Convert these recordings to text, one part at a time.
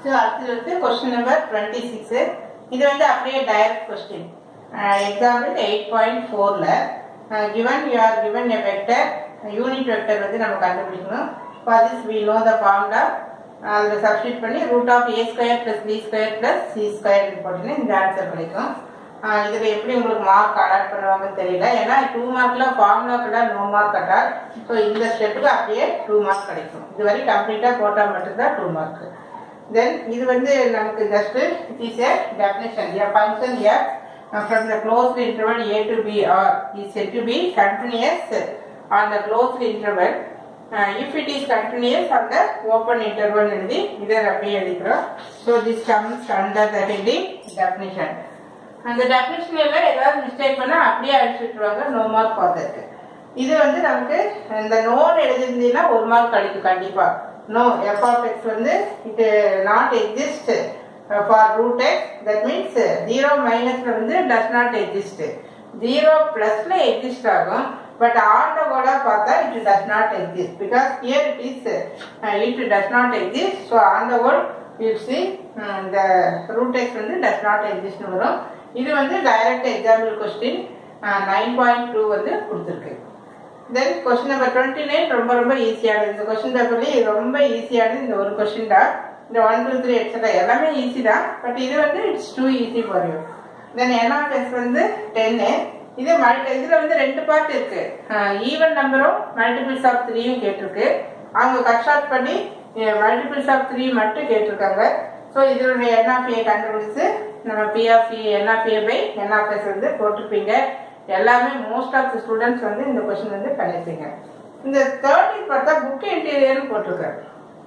so அடுத்தது வந்து question number twenty six இது வந்து அப்படியே direct question example eight point ஃபோரில் given you are given a vector unit vector வந்து நம்ம கண்டுபிடிக்கணும் for this we know the formula அதில் சப்ஸ்டியூட் பண்ணி root of A square plus B square plus C square போட்டிங்கன்னா இந்த ஆன்சர் கிடைக்கும் இதில் எப்படி உங்களுக்கு மார்க் அலாட் பண்ணுவாங்கன்னு தெரியல ஏன்னா டூ மார்க்கில் ஃபார்முலாக்கெல்லாம் நோ மார்க் கட்டால் ஸோ இந்த ஸ்டெப்புக்கு அப்படியே டூ மார்க் கிடைக்கும் இது வரை கம்ப்ளீட்டாக போட்டால் மட்டும்தான் டூ மார்க் தென் இது வந்து நமக்கு just it is a definition a function a from the closed interval a to b R is said to be continuous on the closed interval if it is continuous on the open interval எழுதி இதை அப்படியே எழுதிக்கிறோம் so this comes under the heading definition அந்த definition எல்லாம் ஏதாவது mistake பண்ணா அப்படியே அழிச்சு விட்டுருவாங்க நோ மார்க் பார்த்ததுக்கு இது வந்து நமக்கு இந்த நோன் எழுதிருந்தீங்கன்னா ஒரு மார்க் கிடைக்கும் கண்டிப்பா நோ எஃப் ஆஃப் எக்ஸ் வந்து it not exist for root x that means zero மைனஸ்ல வந்து டஸ் நாட் எக்ஸிஸ்ட் ஜீரோ பிளஸ்ல எக்ஸிஸ்ட் ஆகும் பட் ஆன் த கோடா பார்த்தா it does not exist because here it is it does not exist so on the code you see இந்த root x வந்து does not எக்ஸிஸ்ட்னு வரும் இது வந்து direct example question nine point two வந்து கொடுத்துருக்கு then question number twenty nine ரொம்ப ரொம்ப ஈஸியானது இந்த கொஸ்டின் பேப்பர்லேயே ரொம்ப ஈஸியானது இந்த ஒரு கொஸ்டின் தான் இந்த ஒன் டூ த்ரீ எட்ஸெட்ரா எல்லாமே ஈஸி தான் பட் இது வந்து it's too easy for you then NRS வந்து டென்னு இது மல்டி இதில் வந்து ரெண்டு பார்ட் இருக்கு ஈவன் நம்பரும் மல்டிபிள்ஸ் ஆஃப் த்ரீயும் கேட்டிருக்கு அவங்க கட் ஷார்ட் பண்ணி மல்டிபிள்ஸ் ஆஃப் த்ரீ மட்டும் கேட்டிருக்காங்க ஸோ இதனுடைய என்ஆர்பிஏ கண்டுபிடிச்சு நம்ம பிஆர்பி என்ஆர்பிஏ பை என்ஆர்எஸ் வந்து போட்டிருப்பீங்க எல்லாமே மோஸ்ட் ஆஃப் தி ஸ்டூடெண்ட்ஸ் வந்து இந்த கொஸ்டின் வந்து பண்ணியிருப்பீங்க இந்த தேர்ட்டின் பார்த்தா புக் இன்டீரியர்னு போட்டிருக்காரு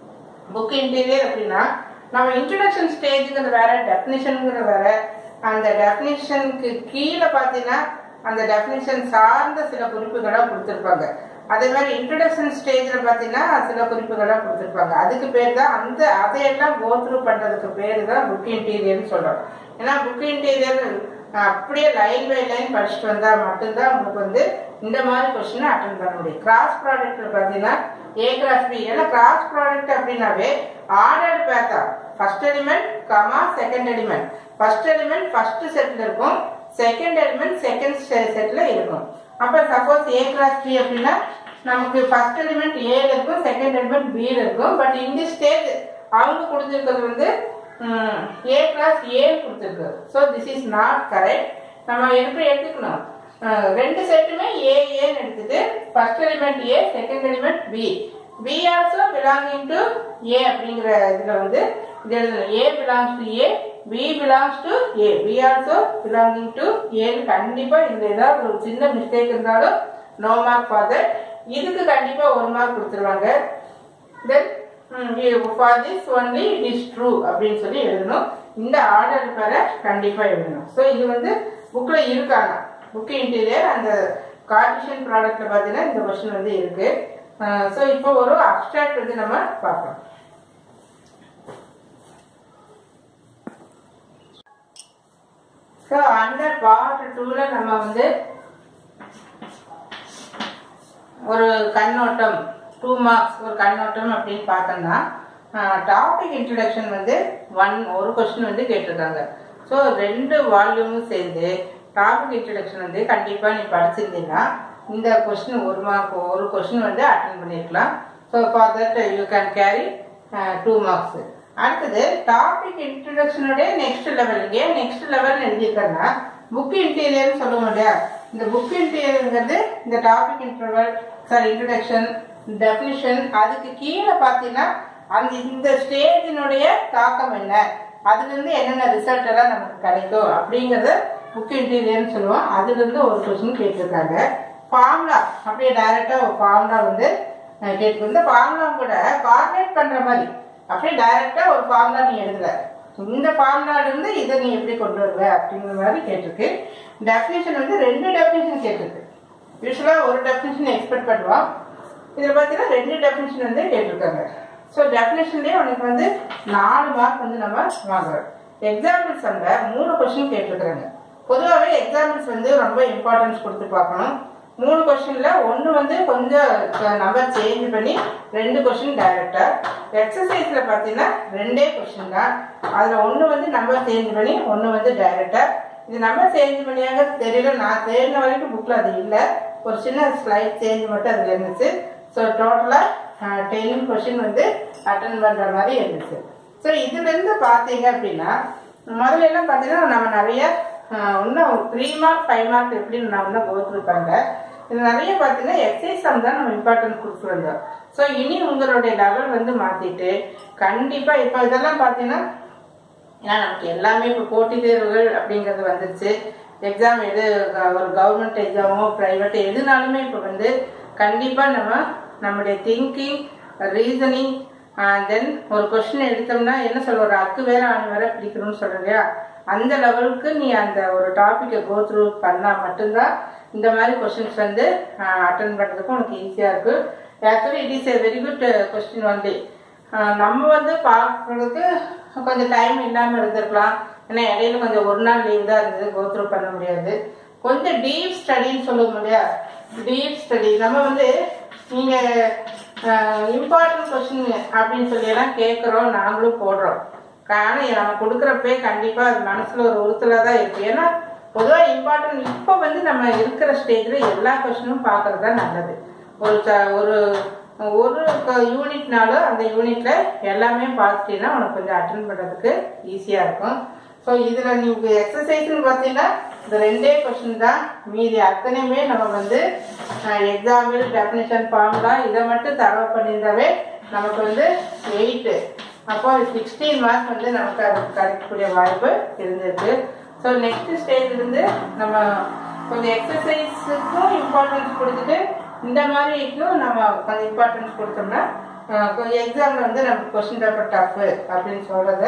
புக் இன்டீரியர் அப்படின்னா நம்ம இன்ட்ரடக்ஷன் ஸ்டேஜுங்கிறது வேற டெஃபினிஷனுங்கிறது வேற அந்த டெஃபினிஷனுக்கு கீழே பார்த்தீங்கன்னா அந்த டெஃபினிஷன் சார்ந்த சில குறிப்புகளாக கொடுத்துருப்பாங்க அதே மாதிரி இன்ட்ரடக்ஷன் ஸ்டேஜில் பார்த்தீங்கன்னா சில குறிப்புகளாக கொடுத்துருப்பாங்க அதுக்கு பேர் தான் அந்த அதையெல்லாம் கோ த்ரூ பண்ணுறதுக்கு பேர் தான் புக் இன்டீரியர்னு சொல்கிறோம் ஏன்னா புக் இன்டீரியர் அப்படியே லைன் பை லைன் படிச்சுட்டு வந்தால் மட்டும்தான் உங்களுக்கு வந்து இந்த மாதிரி கொஸ்டினை அட்டன் பண்ண முடியும் கிராஸ் ப்ராடக்ட்ல பார்த்தீங்கன்னா ஏ கிராஸ் பி ஏன்னா கிராஸ் ப்ராடக்ட் அப்படின்னாவே ஆர்டர்டு பேத்தா first element comma second element first element first செட்ல இருக்கும் செகண்ட் எலிமெண்ட் செகண்ட் செட்ல இருக்கும் அப்ப சப்போஸ் ஏ கிராஸ் பி அப்படின்னா நமக்கு ஃபர்ஸ்ட் எலிமெண்ட் ஏல இருக்கும் செகண்ட் எலிமெண்ட் பில இருக்கும் பட் இந்த ஸ்டேஜ் அவங்க கொடுத்துருக்கிறது வந்து ஏ கிளாஸ் ஏ கொடுத்துருக்கு so this is not correct நம்ம எப்படி எடுத்துக்கணும் ரெண்டு செட்டுமே ஏ ஏன்னு எடுத்துட்டு first element A second element B B also belonging to A அப்படிங்கிற இதுல வந்து இது எழுதணும் A belongs to A B belongs to A B also belonging to ஏன்னு கண்டிப்பா இந்த ஏதாவது ஒரு சின்ன மிஸ்டேக் இருந்தாலும் நோ மார்க் ஃபார் தட் இதுக்கு கண்டிப்பா ஒரு மார்க் கொடுத்துருவாங்க then for this only it is true அப்படின்னு சொல்லி எழுதணும் இந்த ஆர்டர் பேர கண்டிப்பா எழுதணும் ஸோ இது வந்து புக்ல இருக்காங்க புக் இன்டீரியர் அந்த கார்டிஷன் ப்ராடக்ட்ல பார்த்தீங்கன்னா இந்த கொஸ்டின் வந்து இருக்கு ஸோ இப்போ ஒரு அப்டாக்ட் வந்து நம்ம பார்க்கலாம் ஸோ அண்டர் பார்ட் டூல நம்ம வந்து ஒரு கண்ணோட்டம் டூ மார்க்ஸ் ஒரு கண்ணோட்டம் அப்படின்னு பார்த்தோம்னா டாபிக் இன்ட்ரடக்ஷன் வந்து ஒன் ஒரு கொஸ்டின் வந்து கேட்டிருக்காங்க ஸோ ரெண்டு வால்யூமும் சேர்ந்து டாபிக் இன்ட்ரடக்ஷன் வந்து கண்டிப்பாக நீ படிச்சிருந்தீங்கன்னா இந்த கொஸ்டின் ஒரு மார்க் ஒரு கொஸ்டின் வந்து அட்டன் பண்ணியிருக்கலாம் so for that you can carry two marks அடுத்தது டாபிக் இன்ட்ரடக்ஷனுடைய நெக்ஸ்ட் லெவல் ஏன் நெக்ஸ்ட் லெவல் எழுதியிருக்கேன்னா புக் இன்டீரியர்னு சொல்லுவோம் இல்லையா இந்த புக் இன்டீரியருங்கிறது இந்த topic interval sorry introduction definition அதுக்கு கீழே பார்த்தீங்கன்னா அந்த இந்த ஸ்டேஜினுடைய தாக்கம் என்ன அதுல இருந்து என்னென்ன ரிசல்ட் எல்லாம் நமக்கு கிடைக்கும் அப்படிங்கறத புக் இன்டீரியர்னு சொல்லுவோம் அதுல இருந்து ஒரு கொஸ்டின் கேட்டிருக்காங்க ஃபார்முலா அப்படியே டைரக்டா ஒரு ஃபார்முலா வந்து கேட்டு இந்த ஃபார்முலா கூட கார்டினேட் பண்ற மாதிரி அப்படியே டைரக்டா ஒரு ஃபார்முலா நீ எழுதுற இந்த ஃபார்முலால இருந்து இதை நீ எப்படி கொண்டு வருவ அப்படிங்கிற மாதிரி கேட்டிருக்கு டெஃபினேஷன் வந்து ரெண்டு டெஃபினேஷன் கேட்டிருக்கு யூஸ்வலா ஒரு டெஃபினேஷன் எக்ஸ்பெக்ட் பண்ணுவோம் இதில் பார்த்தீங்கன்னா ரெண்டு டெஃபினேஷன் வந்து கேட்டிருக்காங்க ஸோ டெஃபினேஷன்லேயே உனக்கு வந்து நாலு மார்க் வந்து நம்ம வாங்குறோம் எக்ஸாம்பிள்ஸ் அந்த மூணு கொஸ்டின் கேட்டிருக்கிறாங்க பொதுவாகவே எக்ஸாம்பிள்ஸ் வந்து ரொம்ப இம்பார்ட்டன்ஸ் கொடுத்து பார்க்கணும் மூணு கொஸ்டின்ல ஒன்று வந்து கொஞ்சம் நம்பர் சேஞ்ச் பண்ணி ரெண்டு கொஸ்டின் டைரக்டா எக்ஸசைஸ்ல பார்த்தீங்கன்னா ரெண்டே கொஸ்டின் தான் அதில் ஒன்று வந்து நம்பர் சேஞ்ச் பண்ணி ஒன்று வந்து டைரக்டா இது நம்பர் சேஞ்ச் பண்ணியாங்க தெரியல நான் தேடின வரைக்கும் புக்கில் அது இல்லை ஒரு சின்ன ஸ்லைட் சேஞ்ச் மட்டும் அதில் இருந்துச்சு ஸோ டோட்டலாக டென் கொஸ்டின் வந்து அட்டன் பண்ணுற மாதிரி இருந்துச்சு ஸோ இதுலேருந்து பார்த்தீங்க அப்படின்னா முதல்ல எல்லாம் பார்த்தீங்கன்னா நம்ம நிறைய ஆஹ், இன்னும் த்ரீ மார்க் ஃபைவ் மார்க் எப்படின்னு நான் வந்து போட்டிருப்பாங்க இது நிறைய பார்த்தீங்கன்னா எக்ஸைஸ் சம் தான் நம்ம இம்பார்ட்டன்ஸ் கொடுத்துருந்தோம் ஸோ இனி உங்களுடைய லெவல் வந்து மாற்றிட்டு கண்டிப்பாக இப்போ இதெல்லாம் பார்த்தீங்கன்னா ஏன்னா நமக்கு எல்லாமே இப்போ போட்டித் தேர்வுகள் அப்படிங்கிறது வந்துருச்சு எக்ஸாம் எது க- ஒரு கவர்மெண்ட் எக்ஸாமோ ப்ரைவேட் எதுனாலுமே இப்போ வந்து கண்டிப்பாக நம்ம நம்முடைய திங்கிங் ரீசனிங் தென் ஒரு கொஸ்டின் எடுத்தோம்னா என்ன சொல்ற ஒரு அக்கு வேற ஆண் வேற பிடிக்கணும்னு சொல்ற இல்லையா அந்த லெவலுக்கு நீ அந்த ஒரு டாப்பிக்கை கோ த்ரூ பண்ணால் மட்டும்தான் இந்த மாதிரி கொஸ்டின்ஸ் வந்து அட்டன் பண்ணுறதுக்கு உனக்கு ஈஸியாக இருக்கு actually it is a very good question only ஆஹ் நம்ம வந்து பார்க்கறதுக்கு கொஞ்சம் டைம் இல்லாமல் இருந்திருக்கலாம் ஏன்னா இடையில கொஞ்சம் ஒரு நாள் லீவ் தான் இருந்தது கோத்ரூ பண்ண முடியாது கொஞ்சம் டீப் ஸ்டடின்னு சொல்லுவோம் இல்லையா டீப் ஸ்டடி நம்ம வந்து நீங்கள் இம்பார்ட்டன்ட் கொஸ்டின் அப்படின்னு சொல்லி எல்லாம் கேட்குறோம் நாங்களும் போடுறோம் ஆனால் நம்ம கொடுக்குறப்பே கண்டிப்பாக அது மனசில் ஒரு உறுத்தலாக தான் இருக்குது ஏன்னா பொதுவாக இம்பார்ட்டன்ட் இப்போ வந்து நம்ம இருக்கிற ஸ்டேஜில் எல்லா கொஸ்டினும் பார்க்கறது தான் நல்லது ஒரு ச- ஒரு ஒரு யூனிட்னாலும் அந்த யூனிட்ல எல்லாமே பார்த்துட்டீங்கன்னா உனக்கு கொஞ்சம் அட்டன் பண்ணுறதுக்கு ஈஸியாக இருக்கும் ஸோ இதில் நீங்கள் எக்ஸசைஸ்னு பார்த்தீங்கன்னா இந்த ரெண்டே கொஸ்டின் தான் மீதி அத்தனையுமே நம்ம வந்து எக்ஸாம்பிள் டெஃபினிஷன் ஃபார்முலா இதை மட்டும் தரவு பண்ணியிருந்தாவே நமக்கு வந்து எயிட்டு அப்போ சிக்ஸ்டீன் மார்க் வந்து நமக்கு அது கிடைக்கக்கூடிய வாய்ப்பு இருந்திருக்கு ஸோ நெக்ஸ்ட் ஸ்டேஜ் இருந்து நம்ம கொஞ்சம் எக்ஸசைஸுக்கும் இம்பார்ட்டன்ஸ் கொடுத்துட்டு இந்த மாதிரி இதுக்கும் நம்ம கொஞ்சம் இம்பார்ட்டன்ஸ் கொடுத்தோம்னா அஹ், கொஞ்சம் எக்ஸாமில் வந்து நமக்கு கொஸ்டின் பேப்பர் டஃப் அப்படின்னு சொல்கிறத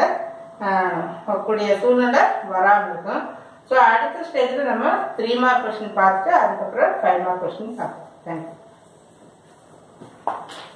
கூடிய சூழ்நிலை வராமல் இருக்கும் ஸோ அடுத்த ஸ்டேஜில் நம்ம த்ரீ மார்க் கொஸ்டின் பார்த்துட்டு அதுக்கப்புறம் ஃபைவ் மார்க் கொஸ்டின் பார்ப்போம் தேங்க்யூ